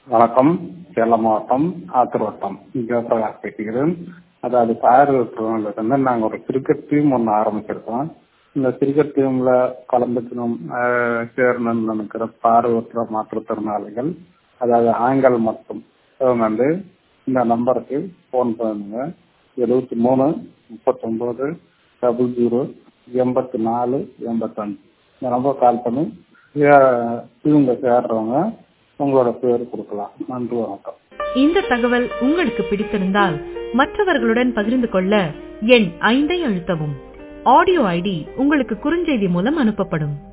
வணக்கம் சேலம் மாவட்டம் ஆத்தூர் வட்டம் ஜோசகார் பேசுகிறேன் அதாவது பார்வையற்றவங்களுக்கு வந்து நாங்கள் ஒரு கிரிக்கெட் டீம் ஒன்று ஆரம்பிச்சிருக்கோம் இந்த கிரிக்கெட் டீமில் கலந்துக்கணும் ஆஹ் சேரணும்னு நினைக்கிற பார்வையற்ற மாற்றுத்திறனாளிகள் அதாவது ஆண்கள் மட்டும் இவங்க வந்து இந்த நம்பருக்கு ஃபோன் பண்ணுங்க எழுபத்தி மூணு முப்பத்தொம்போது டபுள் ஜீரோ எண்பத்தி நாலு எண்பத்தஞ்சு இந்த நம்பர் கால் பண்ணி இவங்க சேர்றவங்க உங்களோட பேர் கொடுக்கலாம் நன்றி வணக்கம் இந்த தகவல் உங்களுக்கு பிடித்திருந்தால் மற்றவர்களுடன் பகிர்ந்து கொள்ள எண் ஐந்தை அழுத்தவும் ஆடியோ ஐடி உங்களுக்கு குறுஞ்செய்தி மூலம் அனுப்பப்படும்